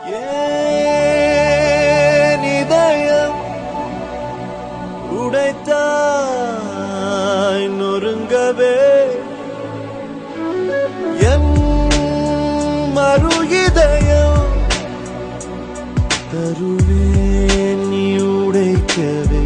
ஏன் இதயம் உடைத்தாய் நொறுங்கவே என் மறு இதயம் தருவேன் நீ உடைக்கவே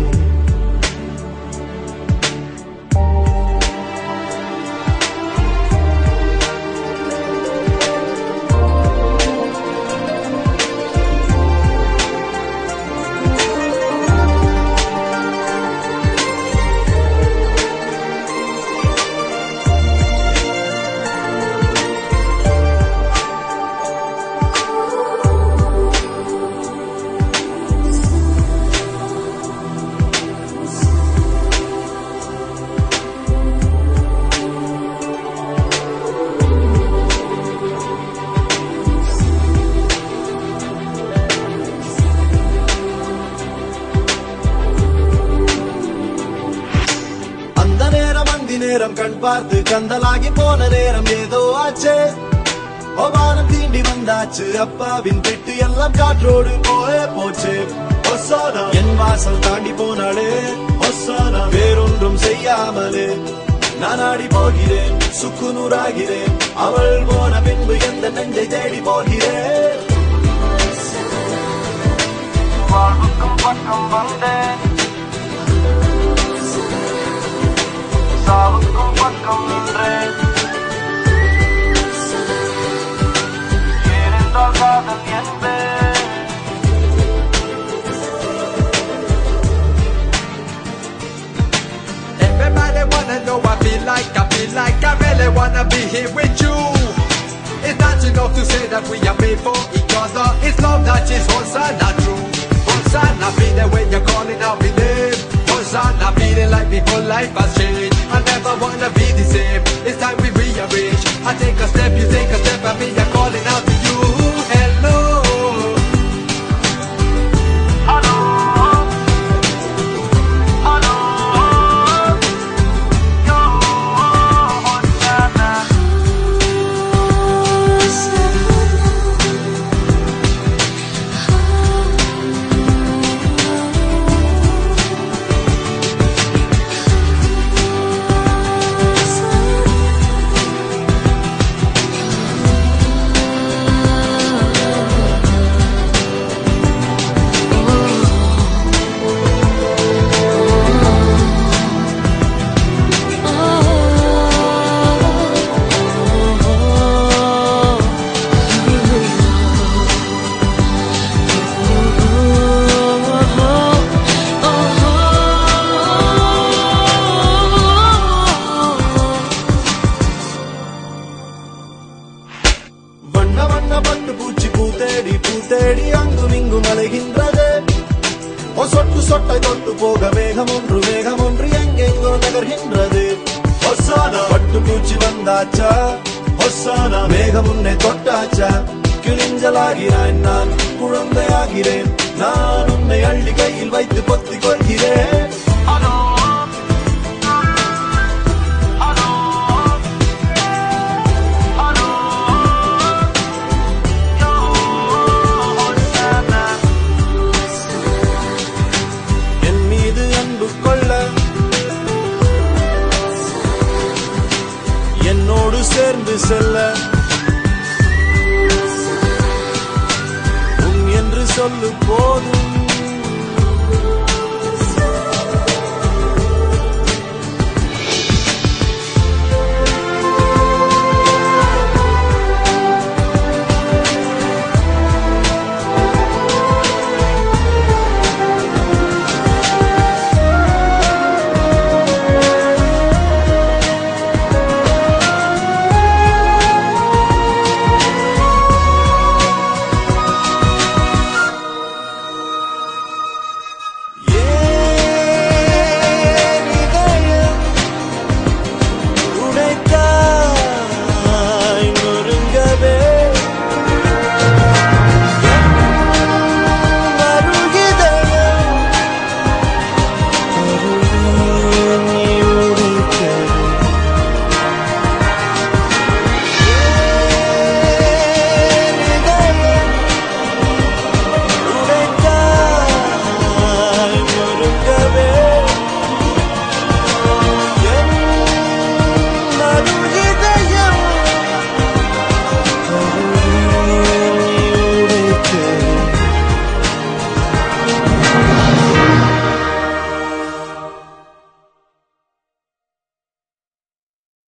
அந்த நேரம் அந்தி நேரம் கண் பார்த்து கந்தலாகி போன நேரம் ஏதோ ஆச்சே ஒவானம் தீண்டி வந்தாச்சு அப்பாவின் திட்டு எல்லாம் காற்றோடு போயே போச்சு ஒசானா என் வாசல் தாண்டி போனாளே ஒசானா வேறொன்றும் செய்யாமலே நான் ஆடி போகிறேன் சுக்கு நூறாகிறேன் அவள் போன பின்பு எந்த நெஞ்சை தேடி போகிறேன் வாழ்வுக்கும் பக்கம் வந்தேன் சாவுக்கும் பக்கம் நின்றேன் ஏனென்றால் காதல் என்பேன் Everybody wanna know I feel like, I feel like I really wanna be here with you. It's not enough to say that we are made for each other. It's love that is Hosanna true. Hosanna feeling when you're calling out my name. Hosanna feeling like my whole life has changed. I never wanna be the same. It's time we rearrange. I take a step, you take a step, and me I'm calling out to you. Hello. வண்ண வண்ண பட்டு பூச்சி பூத்தேடி பூத்தேடி அங்கும் இங்கும் அலைகின்றது ஓ சொட்டு சொட்டை தொட்டு போக மேகம் ஒன்று மேகம் ஒன்று எங்கெங்கோ நகர்கின்றது ஒசானா பட்டு பூச்சி வந்தாச்சா ஒசானா மேகம் உன்னை தொட்டாச்சா கிழிஞ்சலாகிறான் நான் குழந்தையாகிறேன் நான் உன்னை அள்ளி கையில் வைத்து பொத்திக் கொள்கிறேன் என் மீது அன்பு கொள்ள என்னோடு சேர்ந்து செல்ல உன் என்று சொல்லு போதும்